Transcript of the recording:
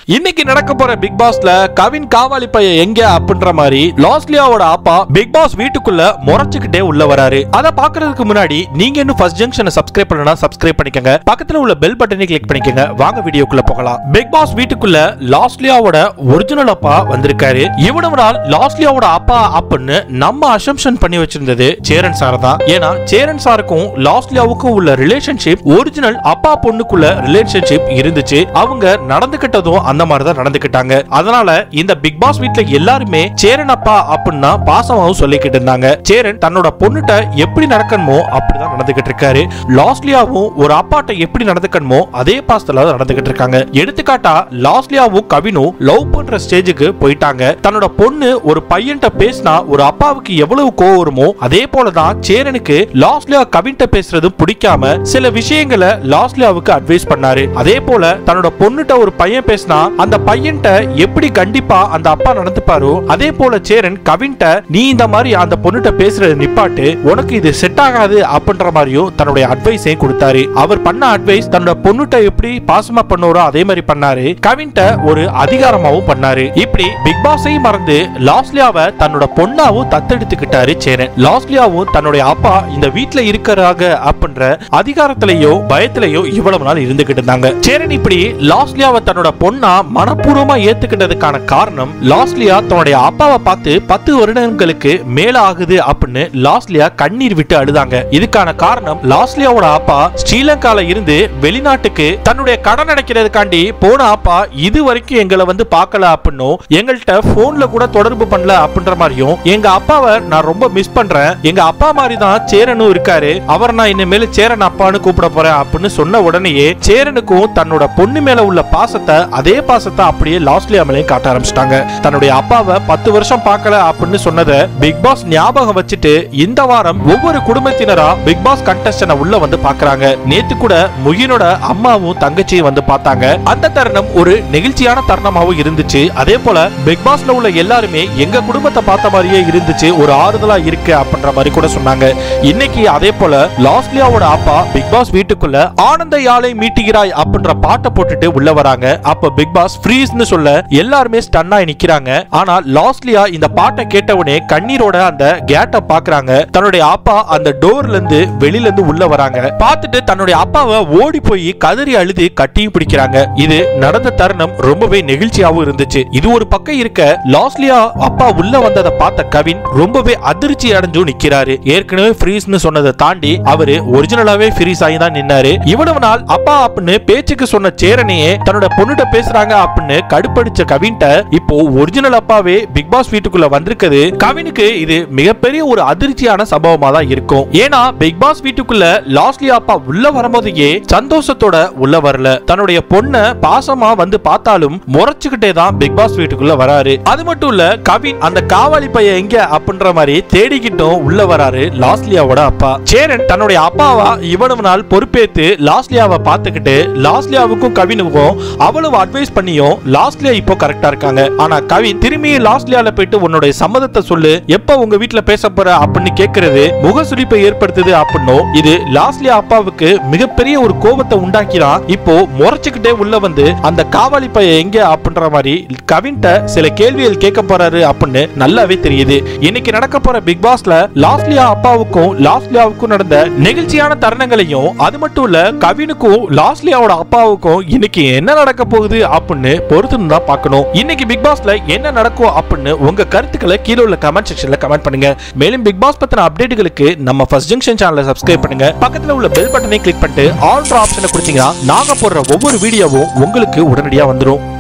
இன்னைக்கு நடக்க போற பிக் பாஸ்ல கவின் காவாலி பையன் எங்க அப்படின்ற மாதிரி லாஸ்லியாவோட அப்பா பிக் பாஸ் வீட்டுக்குள்ள முறைச்சுக்கிட்டே உள்ள வராரு அத பாக்குறதுக்கு முன்னாடி நீங்க இன்னும் ஃபர்ஸ்ட் ஜங்ஷனை சப்ஸ்கிரைப் பண்ணனா சப்ஸ்கிரைப் பண்ணிக்கங்க பக்கத்துல உள்ள பெல் பட்டனை கிளிக் பண்ணிக்கங்க வாங்க வீடியோக்குள்ள போகலாம் பிக் பாஸ் வீட்டுக்குள்ள லாஸ்லியாவோட ஒரிஜினல் அப்பா வந்திருக்காரு இவ்வளவு நாள் லாஸ்லியாவோட அப்பா அப்படின்னு நம்ம அசம்ஷன் பண்ணி வச்சிருந்தது சேரன் சார் தான் ஏன்னா சேரன் சாருக்கும் லாஸ்லியாவுக்கும் உள்ள ரிலேஷன்ஷிப் ஒரிஜினல் அப்பா பொண்ணுக்குள்ள ரிலேஷன்ஷிப் இருந்துச்சு அவங்க நடந்துகிட்டதும் அந்த மாதிரி தான் நடந்துக்கிட்டாங்க அதனால இந்த பிக் பாஸ் வீட்ல எல்லாருமே சேரன் அப்பா அப்படின்னா பாசமாவும் சொல்லிக்கிட்டு இருந்தாங்க சேரன் தன்னோட பொண்ணுட்ட எப்படி நடக்கணுமோ அப்படிதான் நடந்துகிட்டு இருக்காரு லாஸ்லியாவும் ஒரு அப்பாட்ட எப்படி நடந்துக்கணுமோ அதே பாசத்துல தான் நடந்துகிட்டு இருக்காங்க எடுத்துக்காட்டா லாஸ்லியாவும் கவினும் லவ் பண்ற ஸ்டேஜுக்கு போயிட்டாங்க தன்னோட பொண்ணு ஒரு பையன்ட்ட பேசினா ஒரு அப்பாவுக்கு எவ்வளவு கோவம் வருமோ அதே போலதான் சேரனுக்கு லாஸ்லியா கவின்ட்ட பேசுறது பிடிக்காம சில விஷயங்களை லாஸ்லியாவுக்கு அட்வைஸ் பண்ணாரு அதே போல தன்னோட பொண்ணுட்ட ஒரு பையன் பேசினா அந்த பையன்ட்ட எப்படி கண்டிப்பா அந்த அப்பா நடந்துப்பாரோ அதே போல சேரன் கவின்ட்ட நீ இந்த மாதிரி அந்த பொண்ணுட்ட பேசுறது நிப்பாட்டு உனக்கு இது செட் ஆகாது அப்படின்ற மாதிரியும் தன்னுடைய அட்வைஸையும் கொடுத்தாரு அவர் பண்ண அட்வைஸ் தன்னோட பொண்ணுட்ட எப்படி பாசமா பண்ணுவாரோ அதே மாதிரி பண்ணாரு கவின்ட்ட ஒரு அதிகாரமாவும் பண்ணாரு இப்படி பிக் பாஸையும் மறந்து லாஸ்லியாவை தன்னோட பொண்ணாவும் தத்தெடுத்துக்கிட்டாரு சேரன் லாஸ்லியாவும் தன்னுடைய அப்பா இந்த வீட்ல இருக்கிறாங்க அப்படின்ற அதிகாரத்திலேயோ பயத்திலேயோ இவ்வளவு நாள் இருந்துகிட்டு இருந்தாங்க சேரன் இப்படி லாஸ்லியாவை தன்னோட பொண்ணா மனப்பூர்வமா ஏத்துக்கிட்டதுக்கான காரணம் லாஸ்லியா தன்னுடைய அப்பாவை பார்த்து பத்து வருடங்களுக்கு மேல ஆகுது அப்படின்னு லாஸ்லியா கண்ணீர் விட்டு அழுதாங்க இதுக்கான காரணம் லாஸ்லியாவோட அப்பா ஸ்ரீலங்கால இருந்து வெளிநாட்டுக்கு தன்னுடைய கடன் அடைக்கிறதுக்காண்டி போன அப்பா இது வரைக்கும் எங்களை வந்து பார்க்கல அப்படின்னும் எங்கள்கிட்ட போன்ல கூட தொடர்பு பண்ணல அப்படின்ற மாதிரியும் எங்க அப்பாவை நான் ரொம்ப மிஸ் பண்றேன் எங்க அப்பா மாதிரி தான் சேரனும் இருக்காரு அவர் நான் இனிமேல் சேரன் அப்பான்னு கூப்பிட போறேன் அப்படின்னு சொன்ன உடனேயே சேரனுக்கும் தன்னோட பொண்ணு மேல உள்ள பாசத்தை அதே பாசத்தை அப்படியே லாஸ்லியா மேலேயும் காட்ட ஆரம்பிச்சிட்டாங்க தன்னுடைய அப்பாவை பத்து வருஷம் பார்க்கல அப்படின்னு சொன்னதை பிக் பாஸ் ஞாபகம் வச்சுட்டு இந்த வாரம் ஒவ்வொரு குடும்பத்தினரா பிக் பாஸ் கண்டஸ்டனை உள்ள வந்து பாக்குறாங்க நேத்து கூட முகினோட அம்மாவும் தங்கச்சியும் வந்து பார்த்தாங்க அந்த தருணம் ஒரு நெகிழ்ச்சியான தருணமாவும் இருந்துச்சு அதே போல பிக் பாஸ்ல உள்ள எல்லாருமே எங்க குடும்பத்தை பார்த்த மாதிரியே இருந்துச்சு ஒரு ஆறுதலா இருக்கு அப்படின்ற மாதிரி கூட சொன்னாங்க இன்னைக்கு அதே போல லாஸ்லியாவோட அப்பா பிக் பாஸ் வீட்டுக்குள்ள ஆனந்த யாழை மீட்டுகிறாய் அப்படின்ற பாட்டை போட்டுட்டு உள்ள வராங்க அப்ப பிக் பாஸ் ஃப்ரீஸ்னு சொல்ல எல்லாருமே ஸ்டன் ஆகி நிக்கிறாங்க ஆனா லாஸ்லியா இந்த பாட்டை கேட்டவுடனே கண்ணீரோட அந்த கேட்டை பாக்குறாங்க தன்னுடைய அப்பா அந்த டோர்ல இருந்து வெளியில இருந்து உள்ள வராங்க பார்த்துட்டு தன்னுடைய அப்பாவை ஓடி போய் கதறி அழுது கட்டியும் பிடிக்கிறாங்க இது நடந்த தருணம் ரொம்பவே நெகிழ்ச்சியாவும் இருந்துச்சு இது ஒரு பக்கம் இருக்க லாஸ்லியா அப்பா உள்ள வந்ததை பார்த்த கவின் ரொம்பவே அதிர்ச்சி அடைஞ்சு நிக்கிறாரு ஏற்கனவே ஃப்ரீஸ்னு சொன்னதை தாண்டி அவரு ஒரிஜினலாவே ஃப்ரீஸ் ஆகி தான் நின்னாரு இவ்வளவு நாள் அப்பா அப்படின்னு பேச்சுக்கு சொன்ன சேரனையே தன்னோட பொண்ணுட்ட பேசுறாங்க அப்படின்னு கடுப்படிச்ச கவின்ட்ட இப்போ ஒரிஜினல் அப்பாவே பிக் பாஸ் வீட்டுக்குள்ள வந்திருக்குது கவினுக்கு இது மிகப்பெரிய ஒரு அதிர்ச்சியான சம்பவமா தான் இருக்கும் ஏன்னா பிக் பாஸ் வீட்டுக்குள்ள லாஸ்ட்லி அப்பா உள்ள வரும்போதையே சந்தோஷத்தோட உள்ள வரல தன்னுடைய பொண்ண பாசமா வந்து பார்த்தாலும் முறைச்சுக்கிட்டே தான் பிக் பாஸ் வீட்டுக்குள்ள வராரு அது மட்டும் இல்ல கவின் அந்த காவாலி பையன் எங்க அப்படின்ற மாதிரி தேடிக்கிட்டும் உள்ள வராரு லாஸ்லியாவோட அப்பா சேரன் தன்னுடைய அப்பாவா இவ்வளவு நாள் பொறுப்பேத்து லாஸ்லியாவை பார்த்துக்கிட்டு லாஸ்லியாவுக்கும் கவினுக்கும் அவ்வளவு அட்வைஸ் பண்ணியும் லாஸ்ட்லியா இப்போ கரெக்டா இருக்காங்க ஆனா கவின் திரும்பி லாஸ்ட்லியால போயிட்டு உன்னுடைய சம்மதத்தை சொல்லு எப்ப உங்க வீட்ல பேச போற அப்படின்னு கேக்குறது முகசுளிப்பை ஏற்படுத்துது அப்படின்னும் இது லாஸ்ட்லியா அப்பாவுக்கு மிகப்பெரிய ஒரு கோபத்தை உண்டாக்கிதான் இப்போ முறைச்சுக்கிட்டே உள்ள வந்து அந்த காவாலி பையன் எங்க அப்படின்ற மாதிரி கவின்ட்ட சில கேள்விகள் கேட்க போறாரு அப்படின்னு நல்லாவே தெரியுது இன்னைக்கு நடக்க போற பிக் பாஸ்ல லாஸ்ட்லியா அப்பாவுக்கும் லாஸ்ட்லியாவுக்கும் நடந்த நெகிழ்ச்சியான தருணங்களையும் அது மட்டும் இல்ல கவினுக்கும் லாஸ்ட்லியாவோட அப்பாவுக்கும் இன்னைக்கு என்ன நடக்க போகுது அப்படின்னு பொறுத்து தான் பார்க்கணும் இன்னைக்கு பிக் பாஸ்ல என்ன நடக்கும் அப்படின்னு உங்க கருத்துக்களை கீழே உள்ள கமெண்ட் செக்ஷன்ல கமெண்ட் பண்ணுங்க மேலும் பிக் பாஸ் பத்தின அப்டேட்டுகளுக்கு நம்ம ஃபர்ஸ்ட் ஜங்ஷன் சேனலை சப்ஸ்கிரைப் பண்ணுங்க பக்கத்துல உள்ள பெல் பட்டனை கிளிக் பண்ணிட்டு ஆல் ஆப்ஷனை கொடுத்தீங்கன்னா நாங்க போடுற ஒவ்வொரு வீடியோவும் உங்களுக்கு உடனடியா வந்துரும்